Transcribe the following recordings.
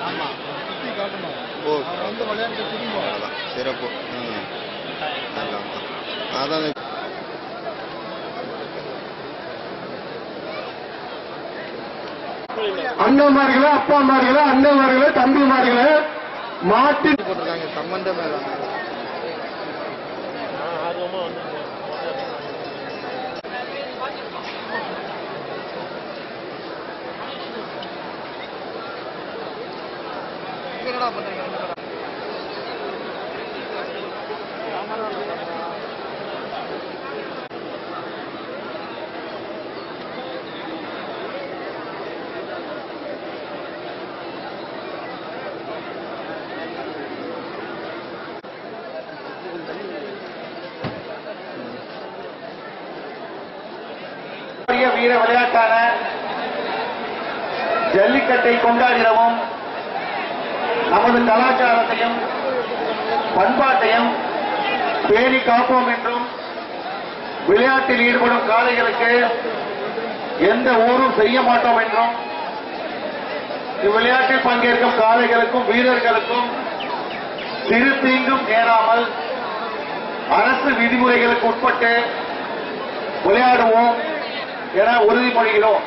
ஓ அதான் சிறப்பு ம் அதான் அதான் அண்ணன்மார்களே அப்பாமார்களே அண்ணன்மார்களே தம்பிமார்களே மாட்டின் போட்டிருக்காங்க சம்பந்தமே இல்லாம. பாரம்பரிய வீர விளையாட்டான ஜல்லிக்கட்டை கொண்டாடிடவும் நமது கலாச்சாரத்தையும் பண்பாட்டையும் பேணி காப்போம் என்றும் விளையாட்டில் ஈடுபடும் காளைகளுக்கு எந்த ஊரும் செய்ய மாட்டோம் என்றும் இவ்விளையாட்டில் பங்கேற்கும் காளைகளுக்கும் வீரர்களுக்கும் சிறு தீங்கும் நேராமல் அரசு விதிமுறைகளுக்கு உட்பட்டு விளையாடுவோம் என உறுதிமொழிகிறோம்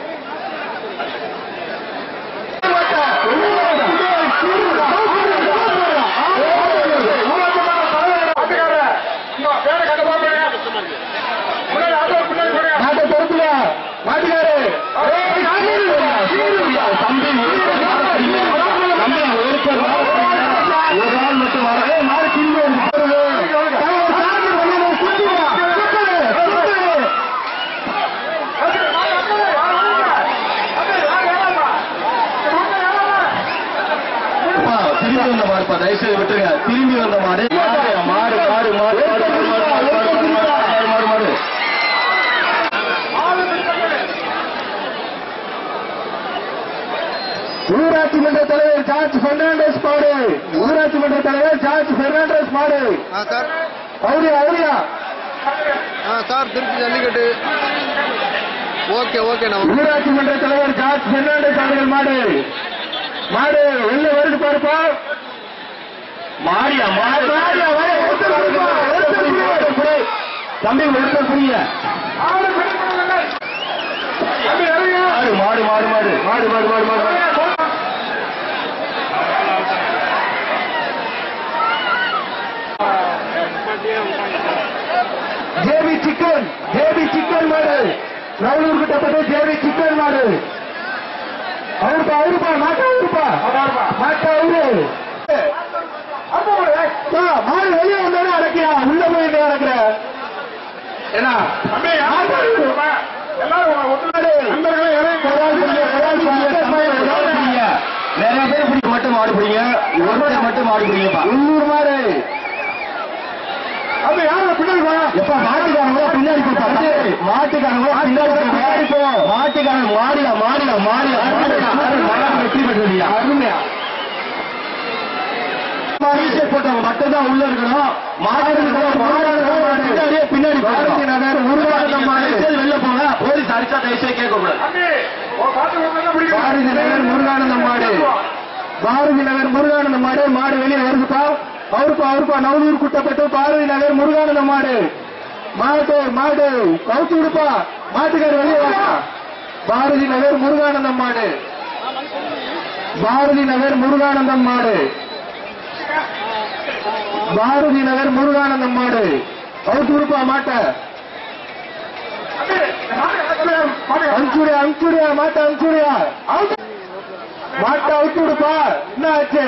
மாட்டை பொறுப்புல மாட்டுக்காரு தம்பி தம்பி ஒரு ஆள் மட்டும் வர ஏய், மாடு கிள்ளி வருது. அப்பா, திரும்பி வந்த மாடுப்பா தயவுசெய்து விட்டுருங்க திரும்பி வந்த மாடு மாடு மாடு மாடு மாடு மாடு மாடு மாடு மாடு மாடு மாடு மாடு ஊராட்சி மன்ற தலைவர் ஜார்ஜ் பெர்னாண்டஸ் மாடு ஊராட்சி மன்ற தலைவர் ஜார்ஜ் பெர்னாண்டஸ் மாடு ஆ சார் அவுரியா அவுரியா ஆ sir Trichy jallikattu okay okay நம்ம ஊராட்சி மன்ற தலைவர் ஜார்ஜ் பெர்னாண்டஸ் அவர்கள் மாடு மாடு வெளில வருது பாருப்பா மாடியா மாடு மாடியா வர ஒருத்தர் புரியுமா? ஒருத்தர் புரியுமா? தம்பி ஒருத்தர் புரிய மாடு மாடு மாடு மாடு மாடு மாடு மாடு மாடு ஜேபி சிக்கன் ஜேபி சிக்கன் மாடு ரவுலூர் கிட்டப்பட்ட ஜேபி சிக்கன் மாடு அவருப்பா அவருப்பா மாட்டா அவருப்பா மாட்டா அவரு பா, மாடு வெளியே வந்தானே அடக்கியா உள்ள போய் என்ன அடக்குற என்ன மாடு அவரு. நிறைய பேர் பிடிக்க மட்டும் மாடு பிடிங்க ஒருத்தர் மட்டும் மாடு பிடிங்கப்பா உள்ளூர் மாடு அப்ப யார பின்னாடி போ எப்ப மாட்டுக்காரங்க பின்னாடி போப்பா மாட்டுக்காரங்க பின்னாடி போ பின்னாடி போ மாட்டுக்காரங்க மாடியா மாடியா மாடியா மாடியா வெற்றி பெற்றியா அருமையா ஈஸியா போட்டவங்க மட்டும்தான் உள்ள இருக்கணும் மாடு பின்னாடியே பின்னாடி நகர் உருவாக்க மாடு வெளில போங்க போலீஸ் அடிச்சா தயவுசெய்து கேட்க கூடாது பாரதி நகர் முருகானந்தம் மாடு பாரதி நகர் முருகானந்தம் மாடு மாடு வெளியே வருதுப்பா அவருப்பா அவருப்பா நவலூர் குட்டப்பட்டு பாரதி நகர் முருகானந்தம் மாடு மாடு மாடு கவுத்து விடுப்பா மாட்டுக்கார் வெளியே வாப்பா பாரதி நகர் முருகானந்தம் மாடு பாரதி நகர் முருகானந்தம் மாடு பாரதி நகர் முருகானந்தம் மாடு கவுத்து விடுப்பா மாட்டை அனுப்பிச்சுடியா அனுப்பிச்சுடியா மாட்டை அனுப்பிச்சுடியா மாட்டை அவுத்து விடுப்பா என்ன ஆச்சு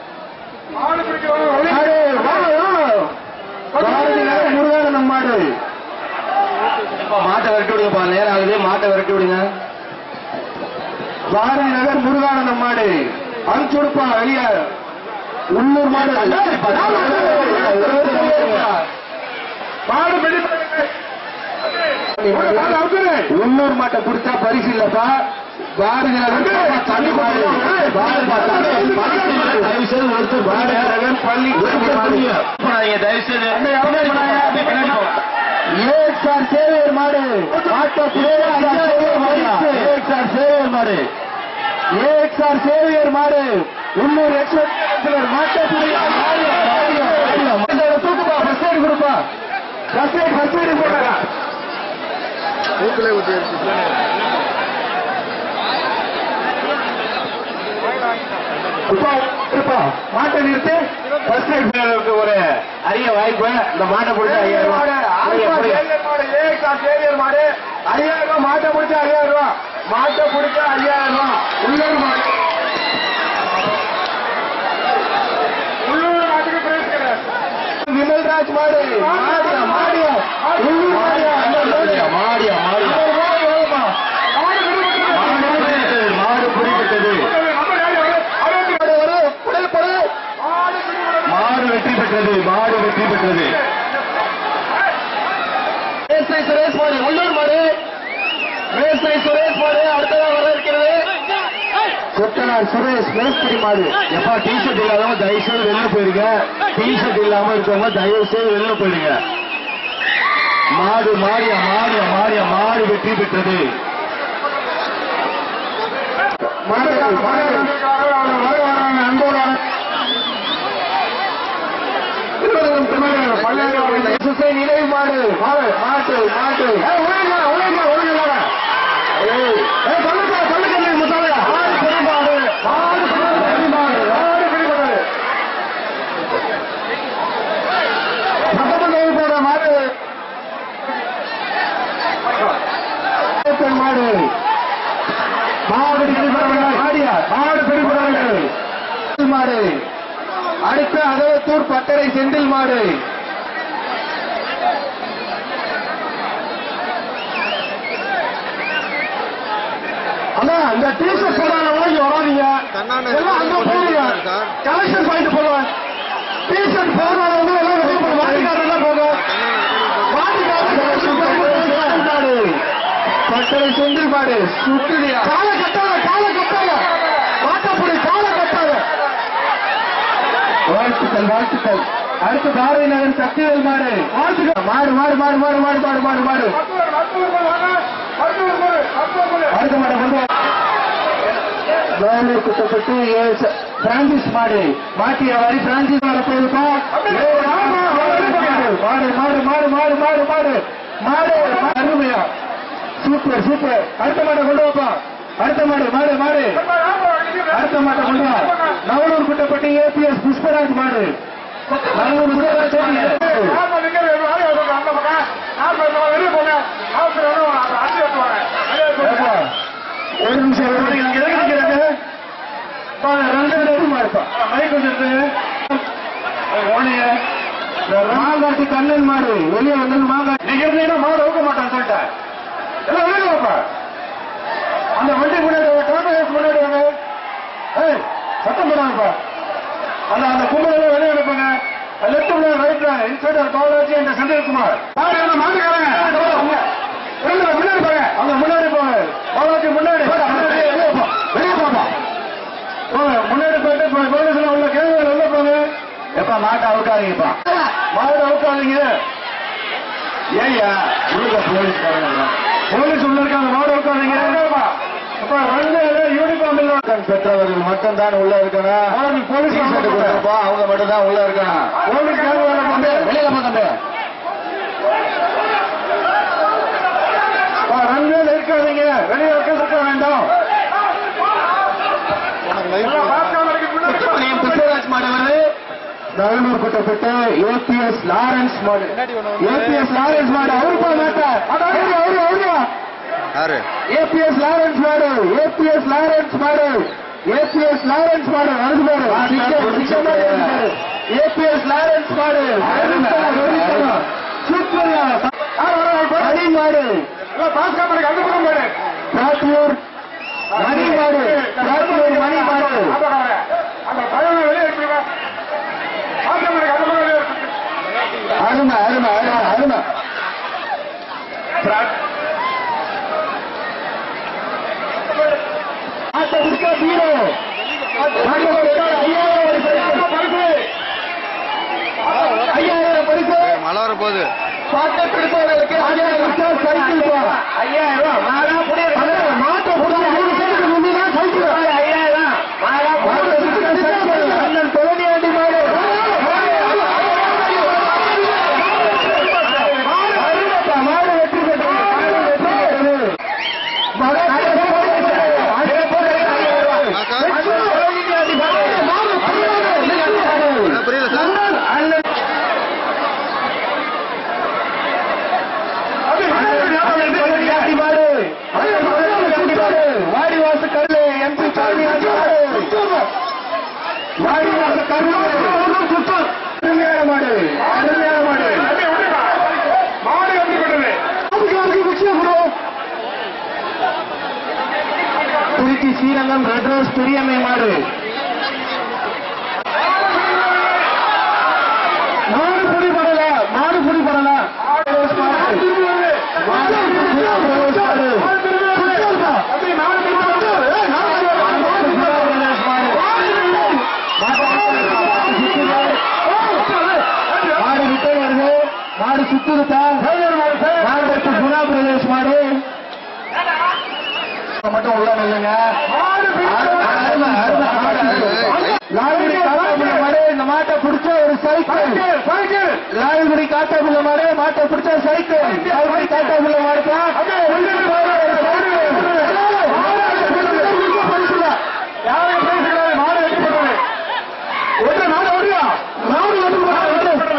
மாடு, வா, வா. பாரதி நகர் முருகானந்தம் மாடு மாட்டை விரட்டி விடுங்கப்பா நேரம் ஆகுது மாட்டை விரட்டி விடுங்க பாரதி நகர் முருகானந்தம் மாடு அனுப்பிச்சு விடுப்பா வெளியே உள்ளூர் மாடு மாடு உள்ளூர் மாட்டை கொடுத்தா பரிசு இல்லப்பா பாரதி நகர் தள்ளி தயவுசெய்து ஒருத்தர் பாரதி நகர் பள்ளி ஏக் சார் சேவையர் மாடு ஆட்டோ ஏக் சார் சேவையர் மாடு ஏக் சார் சேவையர் மாடு உள்ளூர் எக்ஸ்பர்ட் மாற்றக்கூடிய தூக்குப்பா ஃபர்ஸ்ட் எய்ட் கொடுப்பா ஃபர்ஸ்ட் எய்ட் ஃபர்ஸ்ட் எய்ட் போடுறாங்க மூக்கிலே ஊற்றி அடிச்சு இப்பா இருப்பா மாட்டை நிறுத்து ஃபர்ஸ்ட் எய்ட் ஒரு அரிய வாய்ப்பு இந்த மாட்டை பிடிச்ச ஐயாயிரம் ரூபாய் ஐயாயிரம் ரூபாய் மாட்டை பிடிச்ச ஐயாயிரம் ரூபாய் மாட்டை பிடிச்ச ஐயாயிரம் ரூபாய் உள்ளூர் மாடு உள்ளூர் மாட்டுக்கு பிரைஸ் கிடையாது விமல்ராஜ் மாடு மாடியா மாடியா உள்ளூர் மாடியா மாடியா மாடியா மாடியா மாடு பிடிப்பட்டது மாடு வெற்றி பெற்றது மாடு வெற்றி பெற்றது மேஸ்தை சுரேஷ் மாடு உள்ளூர் மாடு மேஸ்தை சுரேஷ் மாடு அடுத்ததாக வர இருக்கிறது கொத்தனார் சுரேஷ் மேஸ்திரி மாடு எப்பா டிஷர்ட் இல்லாதவங்க தயவு செய்து வெளில போயிருங்க டிஷர்ட் இல்லாம இருக்கவங்க தயவு செய்து வெளில போயிடுங்க மாடு மாடியா மாடியா மாடியா மாடு வெற்றி பெற்றது மாடு மாடு அன்போடு நினைவு மாடு மாடு மாட்டு மாட்டு உழைங்க உழைங்க உழைங்க சொல்லுங்க சொல்லுங்க முசாலையா மாடு பெருமாடு மாடு பெருமாடு மாடு பெருமாடு சட்டமன்ற போட மாடு மாடு மாடு பெருமாடு மாடியா மாடு பெருமாடு மாடு அடுத்து அதவத்தூர் பட்டறை செந்தில் மாடு அண்ணா இந்த டிஷர்ட் போடாதவங்க இங்க வராதீங்க கண்ணாடி எல்லாம் அங்க போடுங்க சார். கலெக்ஷன் பாயிண்ட் போடுவேன் டிஷர்ட் போடாதவங்க எல்லாம் வெளியே போடுங்க மாட்டுக்காரெல்லாம் போங்க மாட்டுக்காரர் பட்டறை செந்தில் மாடு சுட்டுதியா கால கட்டாத கால கட்டாத மாட்டப்படி கால கட்டாத வாழ்த்துக்கள் வாழ்த்துக்கள் அடுத்து பாரதி நகர் சக்திவேல் மாடு வாழ்த்துக்கள் மாடு மாடு மாடு மாடு மாடு மாடு மாடு மாடு அடுத்த மாடு கொண்டு வா. வேலூர் குட்டப்பட்டு ஏ- ச- பிரான்சிஸ் மாடு மாட்டிய வரி பிரான்சிஸ் மாடு போயிருப்பா மாடு மாடு மாடு மாடு மாடு மாடு மாடு அருமையா சூப்பர் சூப்பர் அடுத்த மாடை கொண்டு வாப்பா அடுத்த மாடு மாடு மாடு அடுத்த மாட்டை கொண்டு வா நவலூர் குட்டப்பட்டி ஏபிஎஸ் புஷ்பராஜ் மாடு நவலூர் புஷ்பராஜ் ஏப்பா, ஒரு நிமிஷம் ஒரு நிமிஷம் இங்க எதுக்கு நிக்கிறாங்க? பா, ரெண்டு பேரும் மாடுப்பா. மைக் வச்சிருக்கு. ஓனைய. இந்த மாங்காட்டு கண்ணன் மாடு வெளியே வந்து மாங்காட்டு நீங்க இருந்தீங்கன்னா மாடு அவுக்க மாட்டான்னு சொல்லிட்டேன் எல்லாம் வெளியே வாப்பா அந்த வண்டி முன்னாடி வாங்க, டாடா ஏஸ் முன்னாடி வாங்க ஏய் சத்தம் போடாங்கப்பா அந்த அந்த கும்பல் எல்லாம் வெளியே அனுப்புங்க லெஃப்ட் முன்னாடி ரைட்ல இன்ஸ்பெக்டர் பாலாஜி என்ற செந்தில்குமார் மாடு என்ன மாட்டுக்காரங்க ரெண்டு பேரும் முன்னாடி போங்க அவங்க முன்னாடி போங்க பாலாஜி முன்னாடி முன்னாடி வெளியே போ வெளியே போப்பா போங்க முன்னாடி போயிட்டு இப்போ போலீஸ்ல உள்ள கேள்வி உள்ள போங்க எப்பா மாட்டை அவுக்காதீங்கப்பா மாடு அவுக்காதீங்க ஏய்யா உள்ள போலீஸ்காரங்க போலீஸ் உள்ள இருக்காங்க மாடு அவுக்காதீங்க அப்பா ரெண்டு யூனிஃபார்ம் இல்ல பெற்றவர்கள் மட்டும் தான் உள்ள இருக்கணும் போலீஸ் அவங்க மட்டும் தான் உள்ள இருக்கணும் போலீஸ் தம்பி வெளியில போ தம்பி அப்பா, ரெண்டு பேர் இருக்காதீங்க வெளியே இருக்க வேண்டாம் என் புஷ்பராஜ் மாடு வருது நகலூர் குட்டப்பட்ட ஏபிஎஸ் லாரன்ஸ் மாடு ஏபிஎஸ் லாரன்ஸ் மாடு அவருப்பா மாட்டா அவரு அவரு அவரு யாரு ஏபிஎஸ் லாரன்ஸ் மாடு ஏபிஎஸ் லாரன்ஸ் மாடு ஏபிஎஸ் லாரன்ஸ் மாடு வருது பாரு ஏபிஎஸ் லாரன்ஸ் மாடு சூப்பர் மணி மாடு பிராட்டியூர் மணி மாடு பிராட்டியூர் மணி மாடு அருமை அருமை அருமை அருமை ஆட்ட புடிக்க பீரோ ஐயாயிரம் பரிசு மழை வர போகுது பாட்டை பிடிப்பவர்களுக்கு ஐயாயிரம் ரூபாய் சைக்கிள் போ. ஐயாயிரம் ரூபாய் மாட்டை பிடிச்ச மூணு செகண்ட் முன்னாடி சைக்கிள் ஐயாயிரம் மாட்டை பிடிச்ச மாடு அந்த கருமாடு சுத்தம் அருமையான மாடு அருமையான மாடு மாடு எப்படி பண்ணது திருச்சி ஸ்ரீரங்கம் ரெட் ரோஸ் பெரியம்மை மாடு மாடு புடி படல மாடு புடி படல மாடு விட்டே வருது மாடு சுத்துதுட்டா மாடு எடுத்து குணா பிரதேஷ் மாடு மட்டும் உள்ள இல்லைங்க லால்குடி காட்டாப்புள்ள மாடு இந்த மாட்டை பிடிச்ச ஒரு சைக்கிள் லால்குடி காட்டாப்புள்ள மாடு மாட்டை பிடிச்ச சைக்கிள் லால்குடி காட்டாப்புள்ள மாடு யாரும் பேசுகிறாரு மாடு எப்படி பண்ணது ஒன்று நாடு ஓடியா நாடு வந்து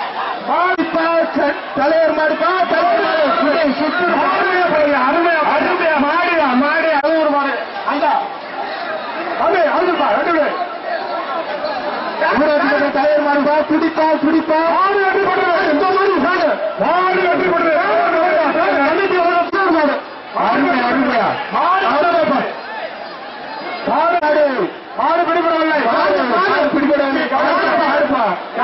தலைவர் மாடுப்பா தலைவர் மாடு சுற்று அருமையா போடுங்க அருமையா அருமையா மாடியா மாடு அது ஒரு மாடு அந்த அது அதுப்பா ரெண்டு பேர் ஊராட்சி மன்ற தலைவர் மாடுப்பா பிடிப்பா பிடிப்பா மாடு எப்படி பண்ணுறது இந்த மாதிரி மாடு மாடு எப்படி பண்ணுறது கமிட்டி ஒரு மாடு அருமையா அருமையா மாடு அவ்வளவுதான்ப்பா. மாடு மாடு மாடு பிடிபடவில்லை மாடு மாடு பிடிபடவில்லை மாடுப்பா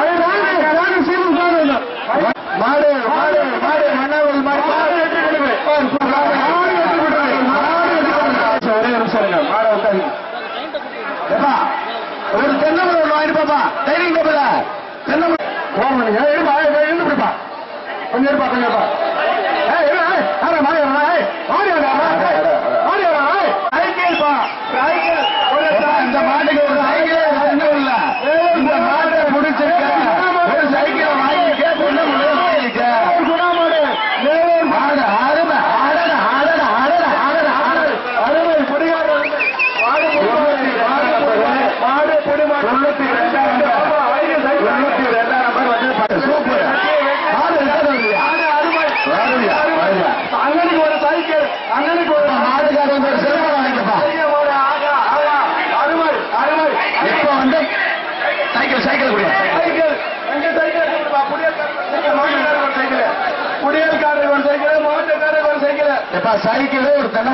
மாடு மாடு மாடு மன்னாவல் மாடு மாடு எப்படி பண்ணுது மாடு வெற்றி பெற்றது. மாடு வெற்றி பெற்றது. ஒரே நிமிஷம் இருங்க. மாடை உட்காருங்க. ஏப்பா, ஒரு தென்னமரம் வாங்கிப்பாப்பா டைனிங் டேபிள் தென்னமரம் போன் பண்ணுங்க இருப்பா இருந்து பிடிப்பா கொஞ்சம் இருப்பா கொஞ்சம் இருப்பா ஏய் இரு, ஏய், ஆறா, மாறி வரா, ஏய், மாறி வரா, ஏய், மாறி வரா, ஏய். சைக்கிள்ப்பா சைக்கிள் ஏப்பா, இந்த மாட்டுக்கு ஒரு சைக்கிளே ஒண்ணும் இல்ல இந்த மாட்டை பிடிச்சிருக்க ஒரு சைக்கிளை வாங்கிக்க பொண்ணு வாங்கிக்க மாடு அருமை ஆடட ஆடட ஆடட ஆடட ஆடட அருமை குடிகார மாடு பொடி மாடு தொண்ணூத்தி ரெண்டாம் நம்பர் தொண்ணூத்தி ரெண்டாம் நம்பர் வந்து பாரு, சூப்பர் மாடு ரெண்டாவது வருவியா? வருவியா? வருவியா? அண்ணனுக்கு ஒரு சைக்கிள் அண்ணனுக்கு ஒரு மாடுகாரங்க ஒரு செல்வம் வாங்கிக்கப்பா மாடு, ஆகா, ஆகா, அருமை அருமை இப்ப வந்து சைக்கிள் சைக்கிள் குடியா சைக்கிள் எங்க சைக்கிள் இருக்குப்பா, புடியல்காரர் மாட்டுக்காரர் ஒரு சைக்கிள் புடியல்காரர் ஒரு சைக்கிள் மாட்டுக்காரர் ஒரு சைக்கிள் எப்பா சைக்கிள் ஒரு தென்னை